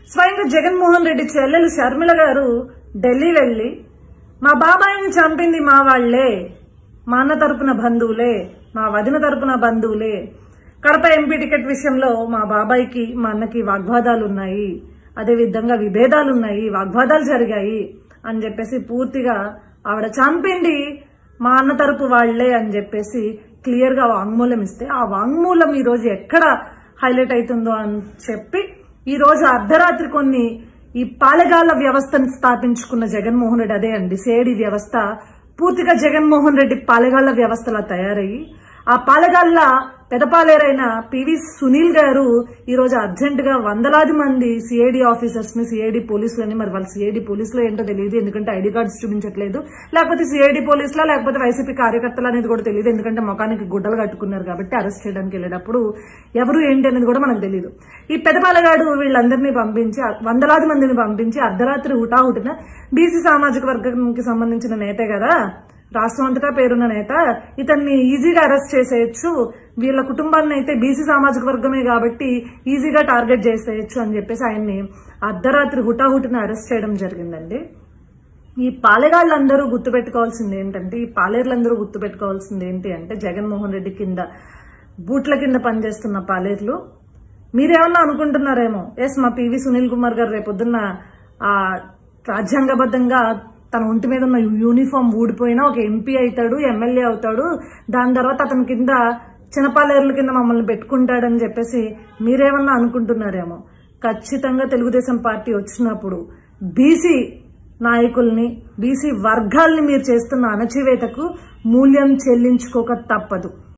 స్వయంగా జగన్మోహన్ రెడ్డి చెల్లెలు షర్మిల గారు ఢిల్లీ వెళ్లి మా బాబాయిని చంపింది మా వాళ్లే మా అన్న తరపున బంధువులే మా వదిన తరపున బంధువులే కడప ఎంపీ టికెట్ విషయంలో మా బాబాయికి మా అన్నకి వాగ్వాదాలు ఉన్నాయి అదే విధంగా విభేదాలు ఉన్నాయి వాగ్వాదాలు జరిగాయి అని చెప్పేసి పూర్తిగా ఆవిడ చంపింది మా అన్న తరపు వాళ్లే అని చెప్పేసి క్లియర్ గా వాంగ్మూలం ఇస్తే ఆ వాంగ్మూలం ఈ రోజు ఎక్కడ హైలైట్ అవుతుందో అని చెప్పి ఈ రోజు అర్ధరాత్రి కొన్ని ఈ పాలెగాళ్ల వ్యవస్థను స్థాపించుకున్న జగన్మోహన్ రెడ్డి అదే అండి సేడి వ్యవస్థ పూర్తిగా జగన్మోహన్ రెడ్డి పాలెగాళ్ల వ్యవస్థలా తయారయ్యి ఆ పాలెగాళ్ల పెదపాలేరైన పివి సునీల్ గారు ఈ రోజు అర్జెంట్ గా వందలాది మంది సిఐడి ఆఫీసర్స్ ని సిఐడి పోలీసులని మరి వాళ్ళ సిఐడి పోలీసులు ఏంటో తెలియదు ఎందుకంటే ఐడి కార్డ్స్ చూపించట్లేదు లేకపోతే సిఐడి పోలీసులా లేకపోతే వైసీపీ కార్యకర్తలు అనేది కూడా తెలియదు ఎందుకంటే ముఖానికి గుడ్డలు కట్టుకున్నారు కాబట్టి అరెస్ట్ చేయడానికి వెళ్ళేటప్పుడు ఎవరు ఏంటి అనేది కూడా మనకు తెలియదు ఈ పెదపాలగాడు వీళ్ళందరినీ పంపించి వందలాది మందిని పంపించి అర్ధరాత్రి హుటాహుటిన బీసీ సామాజిక వర్గానికి సంబంధించిన నేతే కదా రాష్ట్రం అంతటా పేరున్న నేత ఇతన్ని ఈజీగా అరెస్ట్ చేసేయచ్చు వీళ్ళ కుటుంబాన్ని అయితే బీసీ సామాజిక వర్గమే కాబట్టి ఈజీగా టార్గెట్ చేసేయచ్చు అని చెప్పేసి ఆయన్ని అర్ధరాత్రి హుటాహుటిన అరెస్ట్ చేయడం జరిగిందండి ఈ పాలెగాళ్ళందరూ గుర్తుపెట్టుకోవాల్సింది ఏంటంటే ఈ పాలేర్లందరూ గుర్తుపెట్టుకోవాల్సింది ఏంటి అంటే జగన్మోహన్ రెడ్డి కింద బూట్ల కింద పనిచేస్తున్న పాలేర్లు మీరేమన్నా అనుకుంటున్నారేమో ఎస్ మా పివి సునీల్ కుమార్ గారు రేపొద్దున్న ఆ రాజ్యాంగబద్ధంగా తన ఒంటి మీద ఉన్న యూనిఫామ్ ఊడిపోయినా ఒక ఎంపీ అవుతాడు ఎమ్మెల్యే అవుతాడు దాని తర్వాత అతని కింద చిన్నపాలేర్ల కింద మమ్మల్ని పెట్టుకుంటాడని చెప్పేసి మీరేమన్నా అనుకుంటున్నారేమో ఖచ్చితంగా తెలుగుదేశం పార్టీ వచ్చినప్పుడు బీసీ నాయకుల్ని బీసీ వర్గాల్ని మీరు చేస్తున్న అణచివేతకు మూల్యం చెల్లించుకోక తప్పదు